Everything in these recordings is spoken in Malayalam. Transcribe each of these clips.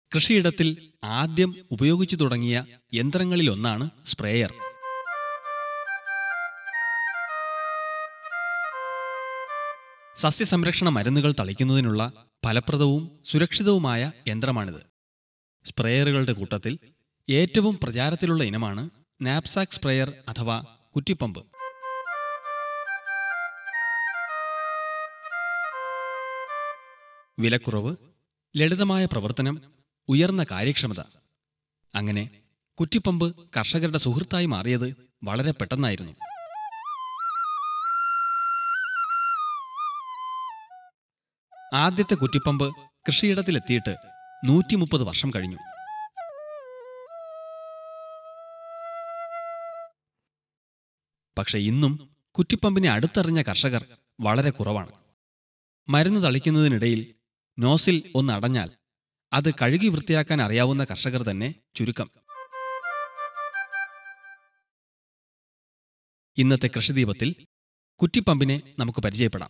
കൃഷിയിടത്തിൽ ആദ്യം ഉപയോഗിച്ചു തുടങ്ങിയ യന്ത്രങ്ങളിലൊന്നാണ് സ്പ്രേയർ സസ്യസംരക്ഷണ മരുന്നുകൾ തളിക്കുന്നതിനുള്ള ഫലപ്രദവും സുരക്ഷിതവുമായ യന്ത്രമാണിത് സ്പ്രേയറുകളുടെ കൂട്ടത്തിൽ ഏറ്റവും പ്രചാരത്തിലുള്ള ഇനമാണ് നാപ്സാക് സ്പ്രേയർ അഥവാ കുറ്റിപ്പമ്പ് വിലക്കുറവ് ലളിതമായ പ്രവർത്തനം ഉയർന്ന കാര്യക്ഷമത അങ്ങനെ കുറ്റിപ്പമ്പ് കർഷകരുടെ സുഹൃത്തായി മാറിയത് വളരെ പെട്ടെന്നായിരുന്നു ആദ്യത്തെ കുറ്റിപ്പമ്പ് കൃഷിയിടത്തിലെത്തിയിട്ട് നൂറ്റി മുപ്പത് വർഷം കഴിഞ്ഞു പക്ഷെ ഇന്നും കുറ്റിപ്പമ്പിനെ അടുത്തറിഞ്ഞ കർഷകർ വളരെ കുറവാണ് മരുന്ന് തളിക്കുന്നതിനിടയിൽ നോസിൽ ഒന്ന് അടഞ്ഞാൽ അത് കഴുകി വൃത്തിയാക്കാൻ അറിയാവുന്ന കർഷകർ തന്നെ ചുരുക്കം ഇന്നത്തെ കൃഷിദീപത്തിൽ കുറ്റിപ്പമ്പിനെ നമുക്ക് പരിചയപ്പെടാം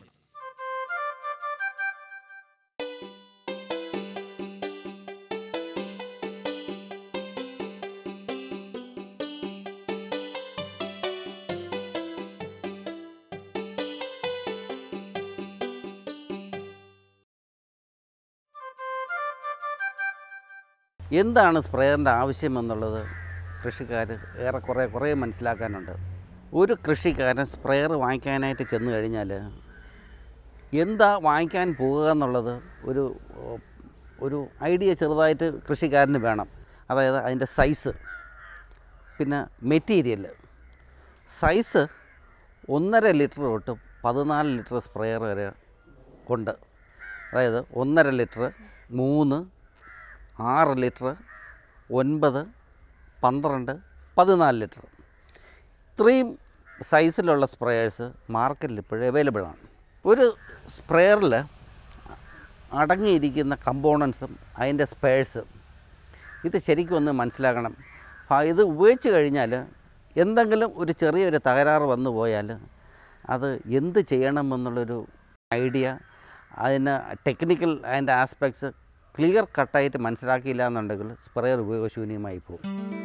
എന്താണ് സ്പ്രേയറിൻ്റെ ആവശ്യമെന്നുള്ളത് കൃഷിക്കാർ ഏറെക്കുറെ കുറേ മനസ്സിലാക്കാനുണ്ട് ഒരു കൃഷിക്കാരൻ സ്പ്രേയർ വാങ്ങിക്കാനായിട്ട് ചെന്ന് കഴിഞ്ഞാൽ എന്താ വാങ്ങിക്കാൻ പോകുക എന്നുള്ളത് ഒരു ഒരു ഐഡിയ ചെറുതായിട്ട് കൃഷിക്കാരന് വേണം അതായത് അതിൻ്റെ സൈസ് പിന്നെ മെറ്റീരിയൽ സൈസ് ഒന്നര ലിറ്റർ തൊട്ട് പതിനാല് ലിറ്റർ സ്പ്രേയർ വരെ ഉണ്ട് അതായത് ഒന്നര ലിറ്റർ മൂന്ന് ആറ് ലിറ്റർ ഒൻപത് പന്ത്രണ്ട് പതിനാല് ലിറ്റർ ഇത്രയും സൈസിലുള്ള സ്പ്രേയേഴ്സ് മാർക്കറ്റിൽ ഇപ്പോഴും അവൈലബിൾ ആണ് ഒരു സ്പ്രേയറിൽ അടങ്ങിയിരിക്കുന്ന കമ്പോണൻസും അതിൻ്റെ സ്പേഴ്സും ഇത് ശരിക്കും ഒന്ന് മനസ്സിലാക്കണം ആ, ഇത് ഉപയോഗിച്ച് കഴിഞ്ഞാൽ എന്തെങ്കിലും ഒരു ചെറിയൊരു തകരാറ് വന്നു പോയാൽ അത് എന്ത് ചെയ്യണമെന്നുള്ളൊരു ഐഡിയ അതിന് ടെക്നിക്കൽ അതിൻ്റെ ആസ്പെക്ട്സ് ക്ലിയർ കട്ടായിട്ട് മനസ്സിലാക്കിയില്ല എന്നുണ്ടെങ്കിൽ സ്പ്രേയർ ഉപയോഗശൂന്യമായി പോകും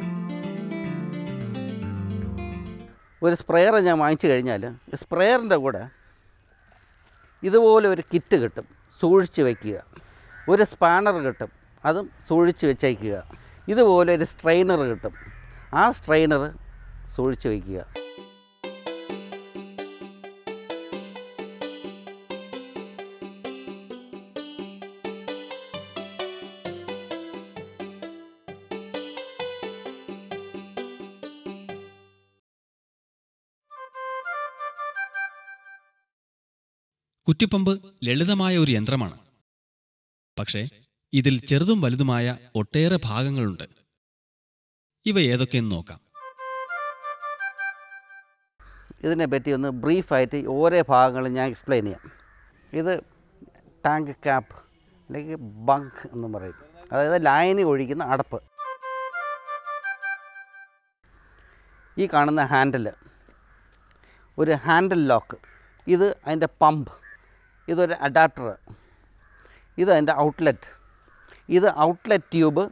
ഒരു സ്പ്രേയർ ഞാൻ വാങ്ങിച്ചു കഴിഞ്ഞാൽ സ്പ്രേയറിൻ്റെ കൂടെ ഇതുപോലെ ഒരു കിറ്റ് കിട്ടും സൂക്ഷിച്ച് വയ്ക്കുക ഒരു സ്പാനർ കിട്ടും അതും സൂക്ഷിച്ച് വെച്ചേക്കുക ഇതുപോലെ ഒരു സ്ട്രെയിനർ കിട്ടും ആ സ്ട്രെയിനർ സൂക്ഷിച്ച് വയ്ക്കുക കുറ്റിപ്പമ്പ് ലളിതമായ ഒരു യന്ത്രമാണ് പക്ഷേ ഇതിൽ ചെറുതും വലുതുമായ ഒട്ടേറെ ഭാഗങ്ങളുണ്ട് ഇവ ഏതൊക്കെയെന്ന് നോക്കാം ഇതിനെപ്പറ്റി ഒന്ന് ബ്രീഫായിട്ട് ഓരോ ഭാഗങ്ങളും ഞാൻ എക്സ്പ്ലെയിൻ ചെയ്യാം ഇത് ടാങ്ക് ക്യാപ്പ് അല്ലെങ്കിൽ ബങ്ക് എന്ന് പറയും അതായത് ലായനി ഒഴിക്കുന്ന അടപ്പ് ഈ കാണുന്ന ഹാൻഡിൽ ഒരു ഹാൻഡിൽ ലോക്ക് ഇത് അതിൻ്റെ പമ്പ് ഇതൊരു അഡാപ്റ്റർ ഇത് അതിൻ്റെ ഔട്ട്ലെറ്റ് ഇത് ഔട്ട്ലെറ്റ് ട്യൂബ്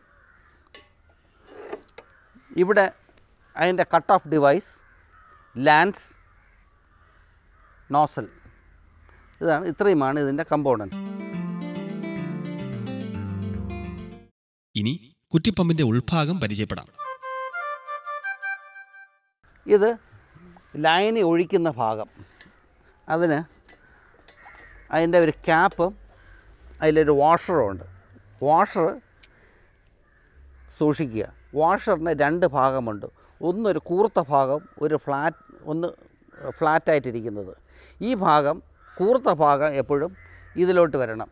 ഇവിടെ അതിൻ്റെ cut off device lance nozzle ഇതാണ് ഇത്രയുമാണ് ഇതിൻ്റെ കമ്പോണൻറ്റ് ഇനി കുറ്റിപ്പമ്പിന്റെ ഉൾഭാഗം പരിചയപ്പെടാം ഇത് ലൈനി ഒഴിക്കുന്ന ഭാഗം അതിന് അതിൻ്റെ ഒരു ക്യാപ്പും അതിലൊരു വാഷറും ഉണ്ട് വാഷർ സൂക്ഷിക്കുക വാഷറിന് രണ്ട് ഭാഗമുണ്ട് ഒന്നൊരു കൂർത്ത ഭാഗം ഒരു ഫ്ലാറ്റ് ഒന്ന് ഫ്ലാറ്റായിട്ടിരിക്കുന്നത് ഈ ഭാഗം കൂർത്ത ഭാഗം എപ്പോഴും ഇതിലോട്ട് വരണം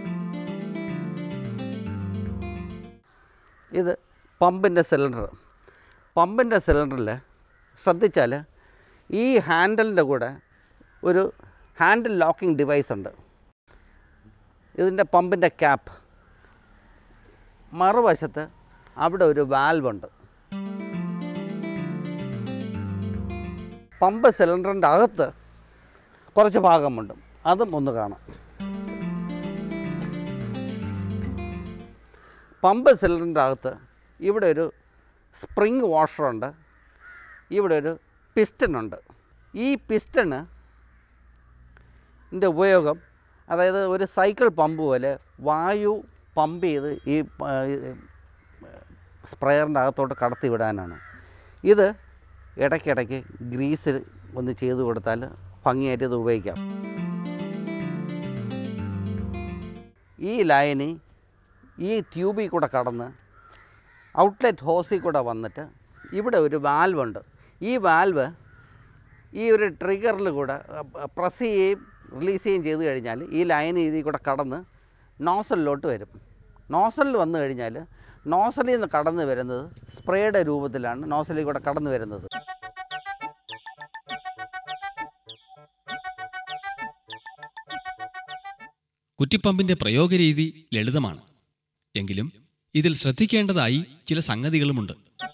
ഇത് പമ്പിൻ്റെ സിലിണ്ടർ പമ്പിൻ്റെ സിലിണ്ടറിൽ ശ്രദ്ധിച്ചാൽ ഈ ഹാൻഡലിൻ്റെ കൂടെ ഒരു ഹാൻഡിൽ ലോക്കിംഗ് ഡിവൈസ് ഉണ്ട് ഇതിൻ്റെ പമ്പിൻ്റെ ക്യാപ്പ് മറുവശത്ത് അവിടെ ഒരു വാൽവ് ഉണ്ട് പമ്പ് സിലിണ്ടറിൻ്റെ അകത്ത് കുറച്ച് ഭാഗമുണ്ട് അതും ഒന്ന് കാണാം പമ്പ് സിലിണ്ടറിൻ്റെ അകത്ത് ഇവിടെ ഒരു സ്പ്രിങ് വാഷറുണ്ട് ഇവിടെ ഒരു പിസ്റ്റണുണ്ട് ഈ പിസ്റ്റണ് ൻ്റെ ഉപയോഗം അതായത് ഒരു സൈക്കിൾ പമ്പ് പോലെ വായു പമ്പ് ചെയ്ത് ഈ സ്പ്രെയറിൻ്റെ അകത്തോട്ട് കടത്തി വിടാനാണ് ഇത് ഇടയ്ക്കിടയ്ക്ക് ഗ്രീസിൽ ഒന്ന് ചെയ്ത് കൊടുത്താൽ ഭംഗിയായിട്ട് ഇത് ഉപയോഗിക്കാം ഈ ലൈനി ഈ ട്യൂബിൽ കൂടെ കടന്ന് ഔട്ട്ലെറ്റ് ഹോസിൽ കൂടെ വന്നിട്ട് ഇവിടെ ഒരു വാൽവുണ്ട് ഈ വാൽവ് ഈ ഒരു ട്രിഗറിൽ കൂടെ പ്രസ് ചെയ്യുകയും റിലീസ് ചെയ്യുകയും ചെയ്ത് കഴിഞ്ഞാൽ ഈ ലൈൻ ഇതിൽ കൂടെ കടന്ന് നോസലിലോട്ട് വരും നോസലിൽ വന്നു കഴിഞ്ഞാൽ നോസലിൽ നിന്ന് കടന്നു വരുന്നത് സ്പ്രേയുടെ രൂപത്തിലാണ് നോസലിൽ കൂടെ കടന്നു വരുന്നത് കുറ്റിപ്പമ്പിന്റെ പ്രയോഗരീതി ലളിതമാണ് എങ്കിലും ഇതിൽ ശ്രദ്ധിക്കേണ്ടതായി ചില സംഗതികളുമുണ്ട്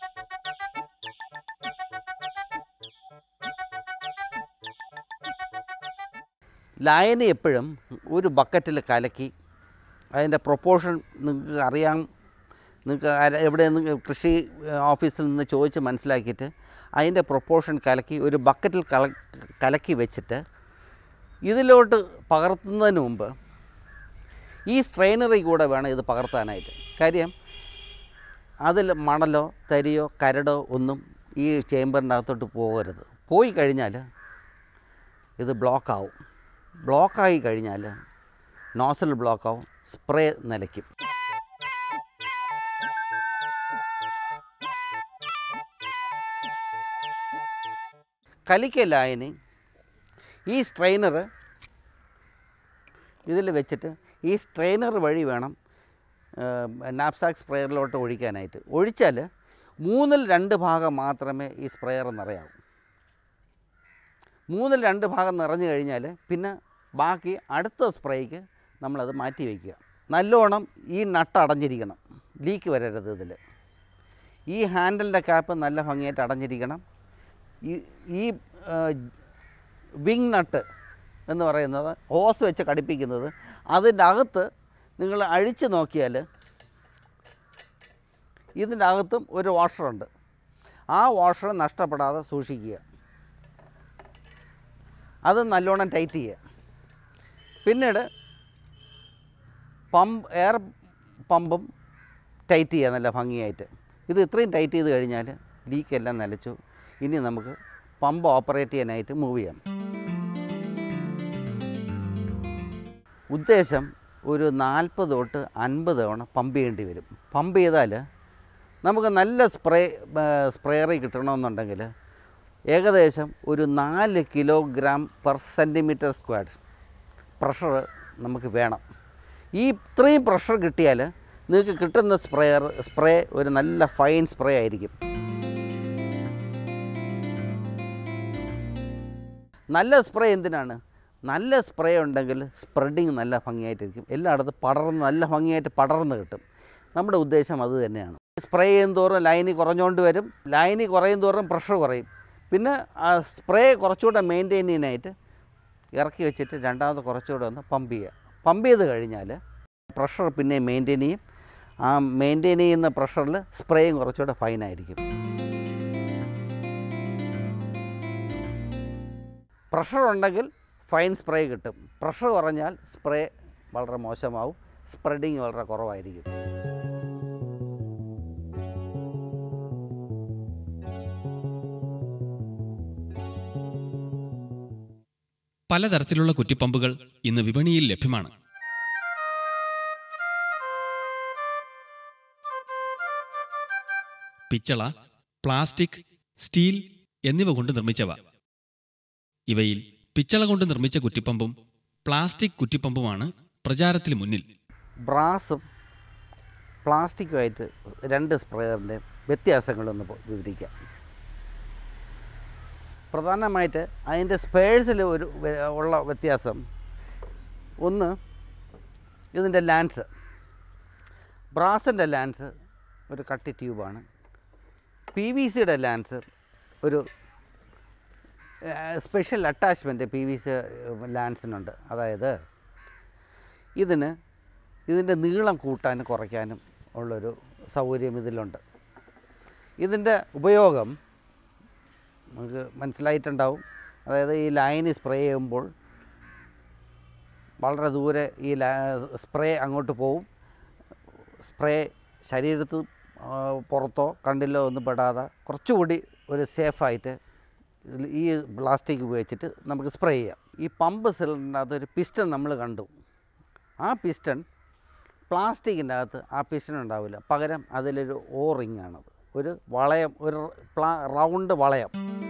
ലായനി എപ്പോഴും ഒരു ബക്കറ്റിൽ കലക്കി അതിൻ്റെ പ്രൊപ്പോർഷൻ നിങ്ങൾക്ക് അറിയാം നിങ്ങൾക്ക് ആര- എവിടെ നിന്ന് കൃഷി ഏഹ്, ഓഫീസിൽ നിന്ന് ചോദിച്ച് മനസ്സിലാക്കിയിട്ട് അതിൻ്റെ പ്രൊപ്പോർഷൻ കലക്കി ഒരു ബക്കറ്റിൽ കല കലക്കി വെച്ചിട്ട് ഇതിലോട്ട് പകർത്തുന്നതിന് മുമ്പ് ഈ സ്ട്രെയിനറിൽ കൂടെ വേണം ഇത് പകർത്താനായിട്ട് കാര്യം അതിൽ മണലോ തരിയോ കരടോ ഒന്നും ഈ ചേമ്പറിൻ്റെ അകത്തോട്ട് പോകരുത് പോയി കഴിഞ്ഞാൽ ഇത് ബ്ലോക്കാവും ബ്ലോക്കായി കഴിഞ്ഞാൽ നോസൽ ബ്ലോക്കാവും സ്പ്രേ നിലയ്ക്കും കലിക്ക ലായനി ഈ സ്ട്രെയിനർ ഇതിൽ വെച്ചിട്ട് ഈ സ്ട്രെയിനർ വഴി വേണം നാപ്സാക്ക് സ്പ്രെയറിലോട്ട് ഒഴിക്കാനായിട്ട് ഒഴിച്ചാൽ മൂന്നിൽ രണ്ട് ഭാഗം മാത്രമേ ഈ സ്പ്രെയർ നിറയാവൂ മൂന്നിൽ രണ്ട് ഭാഗം നിറഞ്ഞു കഴിഞ്ഞാൽ പിന്നെ ബാക്കി അടുത്ത സ്പ്രേക്ക് നമ്മളത് മാറ്റി വയ്ക്കുക നല്ലോണം ഈ നട്ട് അടഞ്ഞിരിക്കണം ലീക്ക് വരരുത് ഇതിൽ ഈ ഹാൻഡിലിൻ്റെ ക്യാപ്പ് നല്ല ഭംഗിയായിട്ട് അടഞ്ഞിരിക്കണം ഈ ഈ വിങ് നട്ട് എന്ന് പറയുന്നത് ഹോസ് വെച്ച് കടിപ്പിക്കുന്നത് അതിൻ്റെ അകത്ത് നിങ്ങൾ അഴിച്ച് നോക്കിയാൽ ഇതിൻ്റെ അകത്തും ഒരു വാഷറുണ്ട് ആ വാഷർ നഷ്ടപ്പെടാതെ സൂക്ഷിക്കുക അത് നല്ലോണം ടൈറ്റ് ചെയ്യുക പിന്നീട് പമ്പ് എയർ പമ്പും ടൈറ്റ് ചെയ്യുക നല്ല ഭംഗിയായിട്ട് ഇത് ഇത്രയും ടൈറ്റ് ചെയ്ത് കഴിഞ്ഞാൽ ലീക്കെല്ലാം നിലച്ചു ഇനി നമുക്ക് പമ്പ് ഓപ്പറേറ്റ് ചെയ്യാനായിട്ട് മൂവ് ചെയ്യാം ഉദ്ദേശം ഒരു നാൽപ്പത് തൊട്ട് അൻപത് തവണ പമ്പ് ചെയ്യേണ്ടി വരും പമ്പ് ചെയ്താൽ നമുക്ക് നല്ല സ്പ്രേ സ്പ്രേയറി കിട്ടണമെന്നുണ്ടെങ്കിൽ ഏകദേശം ഒരു നാല് kilogram per centimetre square pressure നമുക്ക് വേണം ഈ ഇത്രയും പ്രഷർ കിട്ടിയാൽ നിങ്ങൾക്ക് കിട്ടുന്ന സ്പ്രേയർ സ്പ്രേ ഒരു നല്ല ഫൈൻ സ്പ്രേ ആയിരിക്കും നല്ല സ്പ്രേ എന്തിനാണ് നല്ല സ്പ്രേ ഉണ്ടെങ്കിൽ സ്പ്രെഡിങ് നല്ല ഭംഗിയായിട്ടിരിക്കും എല്ലായിടത്തും പടർന്ന് നല്ല ഭംഗിയായിട്ട് പടർന്ന് കിട്ടും നമ്മുടെ ഉദ്ദേശം അത് തന്നെയാണ് സ്പ്രേ ചെയ്യും തോറും ലൈനി കുറഞ്ഞുകൊണ്ട് വരും ലൈനി കുറയും തോറും പ്രഷർ കുറയും പിന്നെ ആ സ്പ്രേ കുറച്ചുകൂടെ മെയിൻറ്റെയിൻ ചെയ്യാനായിട്ട് ഇറക്കി വെച്ചിട്ട് രണ്ടാമത് കുറച്ചുകൂടെ ഒന്ന് പമ്പ് ചെയ്യുക പമ്പ് ചെയ്ത് കഴിഞ്ഞാൽ പ്രഷർ പിന്നെ മെയിൻറ്റെയിൻ ചെയ്യും ആ മെയിൻറ്റെയിൻ ചെയ്യുന്ന പ്രഷറിൽ സ്പ്രേയും കുറച്ചുകൂടെ ഫൈനായിരിക്കും പ്രഷർ ഉണ്ടെങ്കിൽ ഫൈൻ സ്പ്രേ കിട്ടും പ്രഷർ കുറഞ്ഞാൽ സ്പ്രേ വളരെ മോശമാവും സ്പ്രെഡിങ് വളരെ കുറവായിരിക്കും പലതരത്തിലുള്ള കുറ്റിപ്പമ്പുകൾ ഇന്ന് വിപണിയിൽ ലഭ്യമാണ് പിച്ചള പ്ലാസ്റ്റിക് സ്റ്റീൽ എന്നിവ കൊണ്ട് നിർമ്മിച്ചവ ഇവയിൽ പിച്ചള കൊണ്ട് നിർമ്മിച്ച കുറ്റിപ്പമ്പും പ്ലാസ്റ്റിക് കുറ്റിപ്പമ്പുമാണ് പ്രചാരത്തിൽ മുന്നിൽ ബ്രാസും പ്ലാസ്റ്റിക്കുമായിട്ട് രണ്ട് സ്പ്രേയറിൻ്റെ വ്യത്യാസങ്ങളൊന്ന് പോ- വിവരിക്കാം പ്രധാനമായിട്ട് അതിൻ്റെ സ്പേഴ്സിൽ ഒരു വെ- ഉള്ള വ്യത്യാസം ഒന്ന് ഇതിൻ്റെ ലാൻസ് ബ്രാസിൻ്റെ ലാൻസ് ഒരു കട്ടി ട്യൂബാണ് പി വി സിയുടെ ലാൻസ് ഒരു special attachment P V C ലാൻസിനുണ്ട് അതായത് ഇതിന് ഇതിൻ്റെ നീളം കൂട്ടാനും കുറയ്ക്കാനും ഉള്ളൊരു സൗകര്യം ഇതിലുണ്ട് ഇതിൻ്റെ ഉപയോഗം നമുക്ക് മനസ്സിലായിട്ടുണ്ടാവും അതായത് ഈ ലൈന് സ്പ്രേ ചെയ്യുമ്പോൾ വളരെ ദൂരെ ഈ സ്പ്രേ അങ്ങോട്ട് പോവും സ്പ്രേ ശരീരത്ത് ആ, പുറത്തോ കണ്ടിലോ ഒന്നും പെടാതെ കുറച്ചുകൂടി ഒരു സേഫായിട്ട് ഇതിൽ ഈ പ്ലാസ്റ്റിക് ഉപയോഗിച്ചിട്ട് നമുക്ക് സ്പ്രേ ചെയ്യാം ഈ പമ്പ് സിലിണ്ടറിൻ്റെ അകത്ത് ഒരു പിസ്റ്റൺ നമ്മൾ കണ്ടു ആ പിസ്റ്റൺ പ്ലാസ്റ്റിക്കിൻ്റെ അകത്ത് ആ പിസ്റ്റൺ ഉണ്ടാവില്ല പകരം അതിലൊരു ഓ റിങ് ആണത് ഒരു വളയം ഒരു പ്ലാ റൗണ്ട് വളയം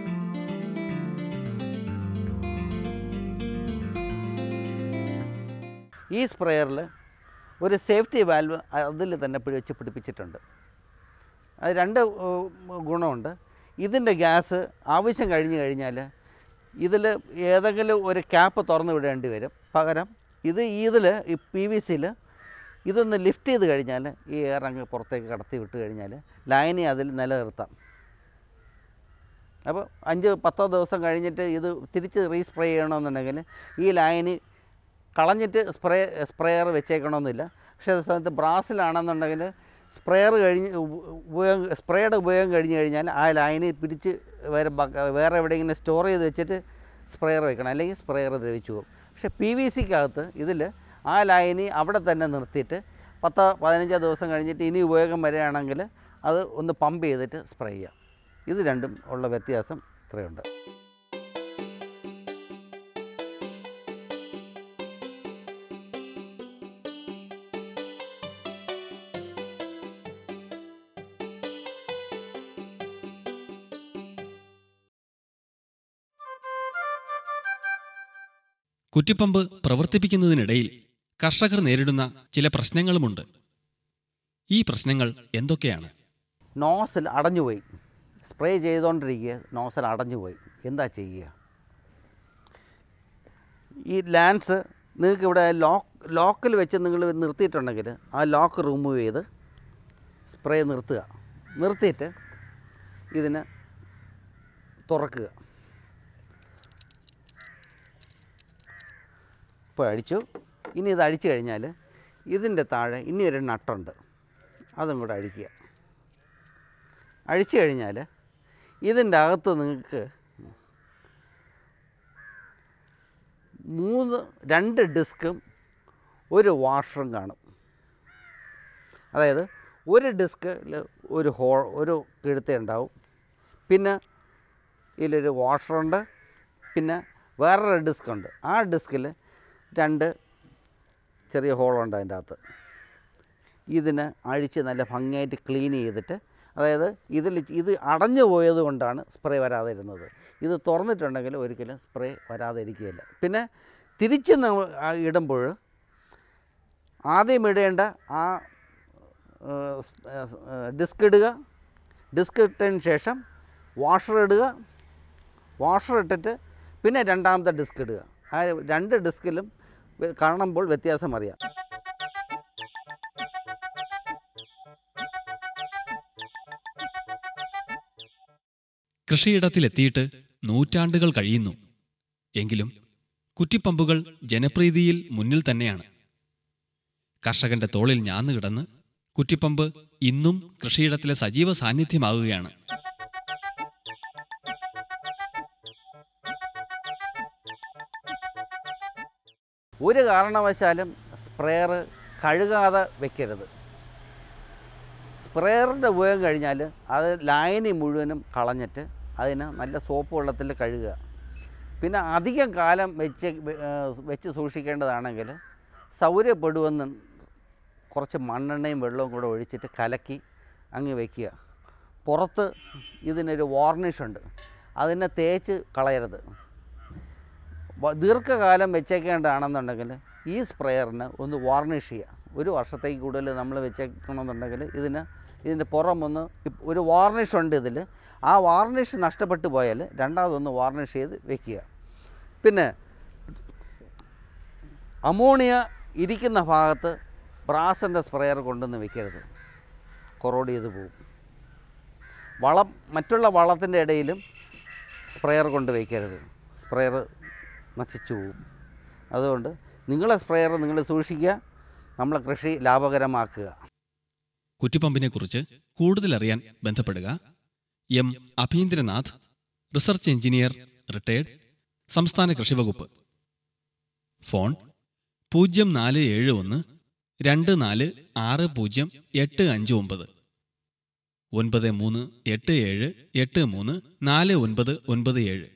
ഈ സ്പ്രെയറിൽ ഒരു സേഫ്റ്റി വാൽവ് അതിൽ തന്നെ പിടി- വെച്ച് പിടിപ്പിച്ചിട്ടുണ്ട് അത് രണ്ട് ഉം, ഗുണമുണ്ട് ഇതിൻ്റെ ഗ്യാസ് ആവശ്യം കഴിഞ്ഞ് കഴിഞ്ഞാൽ ഇതിൽ ഏതെങ്കിലും ഒരു ക്യാപ്പ് തുറന്ന് വിടേണ്ടി വരും പകരം ഇത് ഇതിൽ ഈ പി വി സിയിൽ ഇതൊന്ന് ലിഫ്റ്റ് ചെയ്ത് കഴിഞ്ഞാൽ ഈ എയർ അങ്ങ് പുറത്തേക്ക് കടത്തി വിട്ട് കഴിഞ്ഞാൽ ലൈനെ അതിൽ നിലനിർത്താം അപ്പോൾ അഞ്ച് പത്തോ ദിവസം കഴിഞ്ഞിട്ട് ഇത് തിരിച്ച് റീസ്പ്രേ ചെയ്യണമെന്നുണ്ടെങ്കിൽ ഈ ലൈന് കളഞ്ഞിട്ട് സ്പ്രേ സ്പ്രെയർ വെച്ചേക്കണമെന്നില്ല പക്ഷേ അതേ സമയത്ത് ബ്രാസിലാണെന്നുണ്ടെങ്കിൽ സ്പ്രെയർ കഴിഞ്ഞ് ഉപ- ഉപയോഗം സ്പ്രേയുടെ ഉപയോഗം കഴിഞ്ഞ് കഴിഞ്ഞാൽ ആ ലൈന് പിടിച്ച് വേറെ ബക്ക- വേറെ എവിടെയെങ്കിലും സ്റ്റോർ ചെയ്ത് വെച്ചിട്ട് സ്പ്രെയർ വെക്കണം അല്ലെങ്കിൽ സ്പ്രെയർ ദ്രവിച്ചു പോകും പക്ഷേ പി വി സിക്കകത്ത് ഇതിൽ ആ ലൈന് അവിടെ തന്നെ നിർത്തിയിട്ട് പത്തോ പതിനഞ്ചോ ദിവസം കഴിഞ്ഞിട്ട് ഇനി ഉപയോഗം വരികയാണെങ്കിൽ അത് ഒന്ന് പമ്പ് ചെയ്തിട്ട് സ്പ്രേ ചെയ്യാം ഇത് രണ്ടും ഉള്ള വ്യത്യാസം ഇത്രയുണ്ട് കുറ്റിപ്പമ്പ് പ്രവർത്തിപ്പിക്കുന്നതിനിടയിൽ കർഷകർ നേരിടുന്ന ചില പ്രശ്നങ്ങളുമുണ്ട് ഈ പ്രശ്നങ്ങൾ എന്തൊക്കെയാണ് നോസൽ അടഞ്ഞുപോയി സ്പ്രേ ചെയ്തുകൊണ്ടിരിക്കുക നോസൽ അടഞ്ഞുപോയി എന്താ ചെയ്യുക ഈ ലാൻഡ്സ് നിങ്ങൾക്ക് ഇവിടെ ലോക്ക് ലോക്കിൽ വെച്ച് നിങ്ങൾ നിർത്തിയിട്ടുണ്ടെങ്കിൽ ആ ലോക്ക് റിമൂവ് ചെയ്ത് സ്പ്രേ നിർത്തുക നിർത്തിയിട്ട് ഇതിനെ തുറക്കുക ഇപ്പോൾ അഴിച്ചു ഇനി ഇത് അഴിച്ചു കഴിഞ്ഞാൽ ഇതിൻ്റെ താഴെ ഇനി ഒരു നട്ടുണ്ട് അതും കൂടെ അഴിക്കുക അഴിച്ചു കഴിഞ്ഞാൽ ഇതിൻ്റെ അകത്ത് നിങ്ങൾക്ക് മൂന്ന് രണ്ട് ഡിസ്കും ഒരു വാഷറും കാണും അതായത് ഒരു ഡിസ്കിൽ ഒരു ഹോൾ ഒരു കിഴുത്ത ഉണ്ടാവും പിന്നെ ഇതിലൊരു വാഷറുണ്ട് പിന്നെ വേറൊരു ഡിസ്ക് ഉണ്ട് ആ ഡിസ്കിൽ രണ്ട് ചെറിയ ഹോളുണ്ട് അതിൻ്റെ അകത്ത് ഇതിനെ അഴിച്ച് നല്ല ഭംഗിയായിട്ട് ക്ലീൻ ചെയ്തിട്ട് അതായത് ഇതിൽ ഇത് അടഞ്ഞു പോയത് കൊണ്ടാണ് സ്പ്രേ വരാതെ ഇരുന്നത് ഇത് തുറന്നിട്ടുണ്ടെങ്കിൽ ഒരിക്കലും സ്പ്രേ വരാതെ ഇരിക്കുകയില്ല പിന്നെ തിരിച്ച് നമ്മൾ ആ ഇടുമ്പോൾ ആദ്യം ഇടേണ്ട ആ ഡിസ്ക് ഇടുക ഡിസ്ക് ഇട്ടതിന് ശേഷം വാഷർ ഇടുക വാഷർ ഇട്ടിട്ട് പിന്നെ രണ്ടാമത്തെ ഡിസ്ക് ഇടുക ആ രണ്ട് ഡിസ്കിലും വ്യ- കാണുമ്പോൾ വ്യത്യാസം അറിയാം കൃഷിയിടത്തിലെത്തിയിട്ട് നൂറ്റാണ്ടുകൾ കഴിയുന്നു എങ്കിലും കുറ്റിപ്പമ്പുകൾ ജനപ്രീതിയിൽ മുന്നിൽ തന്നെയാണ് കർഷകന്റെ തോളിൽ ഞാന്നു കിടന്ന് കുറ്റിപ്പമ്പ് ഇന്നും കൃഷിയിടത്തിലെ സജീവ സാന്നിധ്യമാവുകയാണ് ഒരു കാരണവശാലും സ്പ്രെയർ കഴുകാതെ വെക്കരുത് സ്പ്രെയറിൻ്റെ ഉപയോഗം കഴിഞ്ഞാൽ അത് ലായനി മുഴുവനും കളഞ്ഞിട്ട് അതിന് നല്ല സോപ്പ് വെള്ളത്തിൽ കഴുകുക പിന്നെ അധികം കാലം വെച്ച് വെ- ഏ, വെച്ച് സൂക്ഷിക്കേണ്ടതാണെങ്കിൽ സൗകര്യപ്പെടുമെന്ന് കുറച്ച് മണ്ണെണ്ണയും വെള്ളവും കൂടെ ഒഴിച്ചിട്ട് കലക്കി അങ്ങ് വയ്ക്കുക പുറത്ത് ഇതിനൊരു വാർണിഷ് ഉണ്ട് അതിനെ തേച്ച് കളയരുത് വ- ദീർഘകാലം വെച്ചേക്കേണ്ടതാണെന്നുണ്ടെങ്കിൽ ഈ സ്പ്രെയറിന് ഒന്ന് വാർണിഷ് ചെയ്യുക ഒരു വർഷത്തേക്ക് കൂടുതൽ നമ്മൾ വെച്ചേക്കണമെന്നുണ്ടെങ്കിൽ ഇതിന് ഇതിൻ്റെ പുറം ഒന്ന് ഇപ്- ഒരു വാർണിഷ് ഉണ്ട് ഇതിൽ ആ വാർണിഷ് നഷ്ടപ്പെട്ടു പോയാൽ രണ്ടാമതൊന്ന് വാർണിഷ് ചെയ്ത് വെക്കുക പിന്നെ അമോണിയ ഇരിക്കുന്ന ഭാഗത്ത് ബ്രാസിൻ്റെ സ്പ്രെയർ കൊണ്ടുവന്ന് വെക്കരുത് കൊറോഡ് ചെയ്ത് പോകും വളം മറ്റുള്ള വളത്തിൻ്റെ ഇടയിലും സ്പ്രെയർ കൊണ്ട് വയ്ക്കരുത് സ്പ്രെയർ നശിച്ചു പോകും അതുകൊണ്ട് നിങ്ങളെ സ്പ്രെയർ നിങ്ങൾ സൂക്ഷിക്കുക നമ്മളെ കൃഷി ലാഭകരമാക്കുക കുറ്റിപ്പമ്പിനെക്കുറിച്ച് കൂടുതലറിയാൻ ബന്ധപ്പെടുക M Abheendranath research engineer retired സംസ്ഥാന കൃഷിവകുപ്പ് ഫോൺ പൂജ്യം നാല് ഏഴ് ഒന്ന് രണ്ട് നാല് ആറ് പൂജ്യം എട്ട് അഞ്ച് ഒമ്പത് ഒൻപത് മൂന്ന് എട്ട് ഏഴ് എട്ട് മൂന്ന് നാല് ഒൻപത് ഒൻപത് ഏഴ്